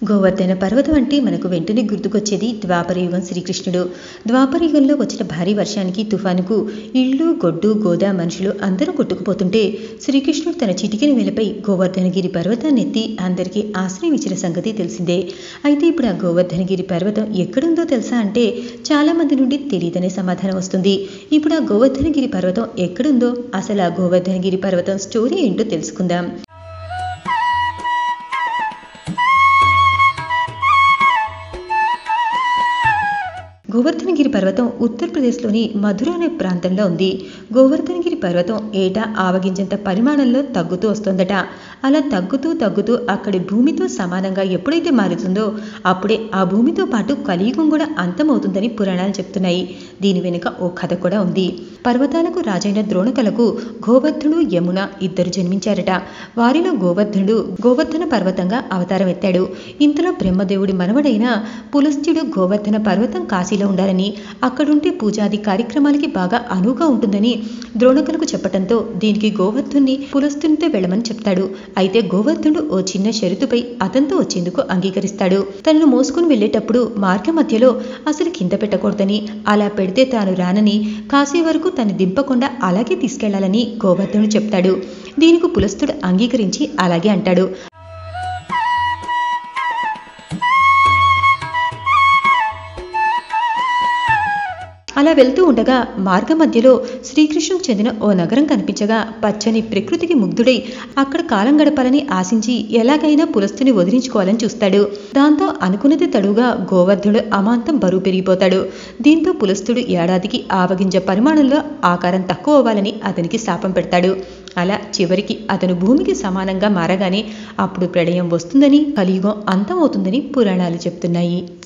గోవర్ధన పర్వతం అంటే మనకు వెంటనే గుర్తుకొచ్చేది ద్వాపరయుగం శ్రీకృష్ణుడు ద్వాపరయుగంలో వచ్చిన భారీ వర్షానికి తుఫానుకు ఇళ్ళు గొడ్డు గోదా మనుషులు అందరూ కొట్టుకుపోతుంటే శ్రీకృష్ణుడు తన చిటికెన వేలపై గోవర్ధనగిరి పర్వతాన్ని ఎత్తి అందరికీ ఆశ్రయం ఇచ్చిన సంగతి తెలిసిందే అయితే ఇప్పుడు ఆ గోవర్ధనగిరి పర్వతం ఎక్కడుందో తెలుసా అంటే చాలా మంది నుండి తెలియదనే సమాధానం వస్తుంది ఇప్పుడు ఆ గోవర్ధనగిరి పర్వతం ఎక్కడుందో అసలు ఆ గోవర్ధనగిరి పర్వతం స్టోరీ ఏంటో తెలుసుకుందాం గోవర్ధనగిరి పర్వతం ఉత్తరప్రదేశ్లోని మధుర అనే ప్రాంతంలో ఉంది గోవర్ధనగిరి పర్వతం ఏటా ఆవగించంత పరిమాణంలో తగ్గుతూ వస్తుందట అలా తగ్గుతూ తగ్గుతూ అక్కడి భూమితో సమానంగా ఎప్పుడైతే మారుతుందో అప్పుడే ఆ భూమితో పాటు కలియుగం కూడా అంతమవుతుందని పురాణాలు చెప్తున్నాయి దీని వెనుక ఓ కథ కూడా ఉంది పర్వతాలకు రాజైన ద్రోణకలకు గోవర్ధనుడు యమున ఇద్దరు జన్మించారట వారిలో గోవర్ధనుడు గోవర్ధన పర్వతంగా అవతారం ఎత్తాడు ఇంతలో బ్రహ్మదేవుడి మనవడైన పులస్త్యుడు గోవర్ధన పర్వతం కాశీలో ఉండాలని అక్కడుంటే పూజాది కార్యక్రమాలకి బాగా అనువుగా ఉంటుందని ద్రోణకులకు చెప్పటంతో దీనికి గోవర్ధుణ్ణి పులస్తునితో వెళ్ళమని చెప్తాడు అయితే గోవర్ధనుడు ఓ చిన్న షరతుపై అతనితో వచ్చేందుకు అంగీకరిస్తాడు తనను మోసుకుని వెళ్ళేటప్పుడు మార్గ మధ్యలో అసలు కింద పెట్టకూడదని అలా పెడితే తాను రానని కాశీ వరకు తను దింపకుండా అలాగే తీసుకెళ్లాలని గోవర్ధనుడు చెప్తాడు దీనికి పులస్తుడు అంగీకరించి అలాగే అంటాడు అలా వెళ్తూ ఉండగా మార్గ మధ్యలో శ్రీకృష్ణుకు చెందిన ఓ నగరం కనిపించగా పచ్చని ప్రకృతికి ముగ్ధుడై అక్కడ కాలం గడపాలని ఆశించి ఎలాగైనా పులస్తుని వదిలించుకోవాలని చూస్తాడు దాంతో అనుకున్నది తడుగా గోవర్ధనుడు అమాంతం బరువు పెరిగిపోతాడు దీంతో పులస్తుడు ఏడాదికి ఆవగింజ పరిమాణంలో ఆకారం తక్కువ అవ్వాలని అతనికి శాపం పెడతాడు అలా చివరికి అతను భూమికి సమానంగా మారగానే అప్పుడు ప్రళయం వస్తుందని కలియుగం అంతం అవుతుందని పురాణాలు చెప్తున్నాయి